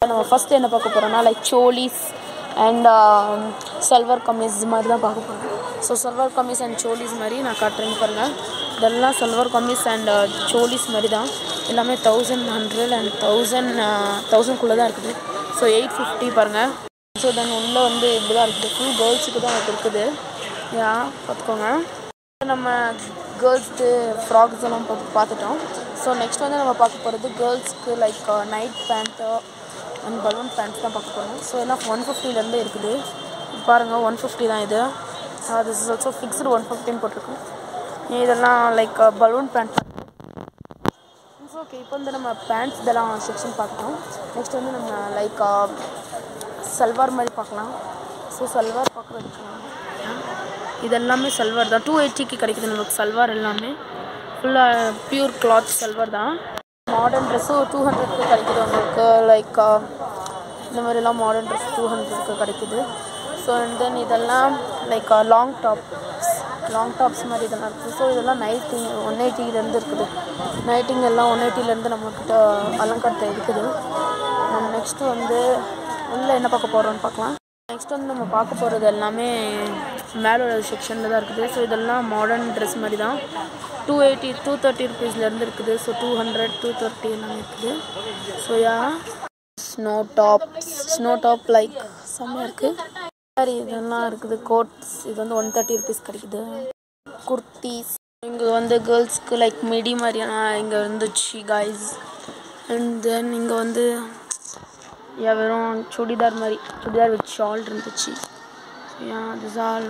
நம்ம ஃபஸ்ட்டு என்ன பார்க்க போகிறோம்னா லைக் சோலிஸ் அண்ட் சல்வர் கம்மீஸ் மாதிரி தான் பார்க்க போகிறோம் ஸோ சல்வர் கம்மீஸ் அண்ட் சோலிஸ் மாதிரி நான் காட்டுறேன் பாருங்கள் இதெல்லாம் சல்வர் கம்மீஸ் அண்ட் சோலிஸ் மாதிரி தான் எல்லாமே தௌசண்ட் ஹண்ட்ரட் அண்ட் தௌசண்ட் தௌசண்ட்குள்ளே தான் இருக்குது ஸோ எயிட் ஃபிஃப்டி பாருங்கள் ஸோ தென் உள்ளே வந்து இப்படி தான் இருக்குது ஃபுல் கேர்ள்ஸுக்கு தான் அது இருக்குது யா பார்த்துக்கோங்க நம்ம கேர்ள்ஸ்க்கு ஃப்ராக்ஸ் எல்லாம் பார்த்து பார்த்துட்டோம் ஸோ நெக்ஸ்ட் வந்து நம்ம பார்க்க போகிறது கேர்ள்ஸ்க்கு like night pant and balloon pants தான் பார்க்க போகிறோம் ஸோ எல்லாம் ஒன் ஃபிஃப்டிலேருந்து இருக்குது பாருங்கள் ஒன் ஃபிஃப்டி தான் இது this is also fixed one ஃபிஃப்டின்னு போட்டிருக்கு இதெல்லாம் like balloon pant so okay இப்போ வந்து நம்ம பேண்ட்ஸ் இதெல்லாம் செக்ஷன் பார்க்கலாம் நெக்ஸ்ட் வந்து நம்ம லைக் சல்வார் மாதிரி பார்க்கலாம் ஸோ சல்வார் பார்க்குறதுக்கு இதெல்லாமே சல்வார் தான் டூ எயிட்டிக்கு கிடைக்குது நமக்கு சல்வார் எல்லாமே ஃபுல்லாக பியூர் கிளாத் சல்வார் தான் மாடர்ன் ட்ரெஸ்ஸும் டூ ஹண்ட்ரட்க்கு கிடைக்குது உங்களுக்கு லைக் இந்த மாதிரிலாம் மாடர்ன் ட்ரெஸ் டூ ஹண்ட்ரட்க்கு கிடைக்குது ஸோ அண்ட் தென் இதெல்லாம் like long tops long tops மாதிரி இதெல்லாம் இருக்குது ஸோ இதெல்லாம் நைட்டிங் ஒன் எயிட்டிலேருந்து இருக்குது நைட்டிங் எல்லாம் ஒன் எயிட்டிலேருந்து நம்மக்கிட்ட அலங்காரத்தை இருக்குது நம்ம நெக்ஸ்ட்டு வந்து உள்ளே என்ன பார்க்க போகிறோம்னு பார்க்கலாம் நெக்ஸ்ட் வந்து நம்ம பார்க்க போகிறது எல்லாமே மேலே செக்ஷனில் தான் இருக்குது ஸோ இதெல்லாம் மாடர்ன் ட்ரெஸ் மாதிரி தான் டூ எயிட்டி டூ தேர்ட்டி ருபீஸ்லேருந்து இருக்குது so two hundred two thirty எல்லாம் இருக்குது so yeah snow top snow top like செம்மையாக இருக்குது சாரி இதெல்லாம் இருக்குது கோட்ஸ் இது வந்து ஒன் தேர்ட்டி ருபீஸ் கிடைக்குது குர்த்திஸ் இங்கே வந்து கேர்ள்ஸ்க்கு லைக் மிடி மாதிரியான இங்கே இருந்துச்சு காய்ஸ் அண்ட் தென் இங்கே வந்து யா வெறும் சுடிதார் மாதிரி சுடிதார் வித் ஷால் இருந்துச்சு யா திஸ் ஆல்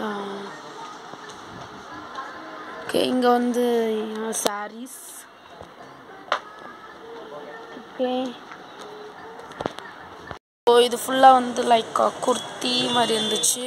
ஓகே இங்கே வந்து சாரீஸ் ஓகே ஸோ இது ஃபுல்லாக வந்து லைக் குர்த்தி மாதிரி இருந்துச்சு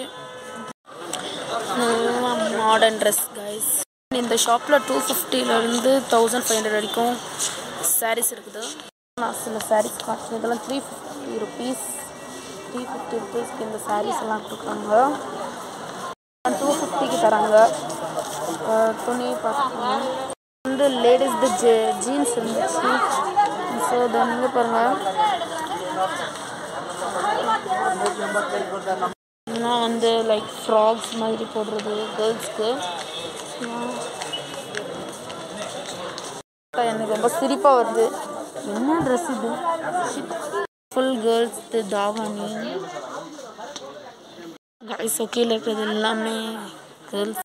மாடர்ன் ட்ரெஸ் கைஸ் இந்த ஷாப்பில் டூ ஃபிஃப்டிலேருந்து தௌசண்ட் ஃபைவ் ஹண்ட்ரட் வரைக்கும் சாரீஸ் இருக்குது நான் சில சாரீஸ் காட்டுறேன் இதெல்லாம் three fifty rupees three fifty ருபீஸ்க்கு இந்த சாரீஸ் எல்லாம் கொடுக்குறாங்க டூ ஃபிஃப்டிக்கு தராங்க அஹ் துணி பார்த்துக்கோங்க வந்து லேடிஸ்து ஜே ஜீன்ஸ் இருந்துச்சு ஸோ தென் இங்கே பாருங்கள் இதெல்லாம் வந்து லைக் ஃப்ராக்ஸ் மாதிரி போடுறது கேர்ள்ஸ்க்கு எனக்கு ரொம்ப சிரிப்பாக வருது என்ன ட்ரெஸ் இது ஃபுல் கேர்ள்ஸ் தாவானி கைஸ் கீழே இருக்கிறது எல்லாமே கேர்ள்ஸ்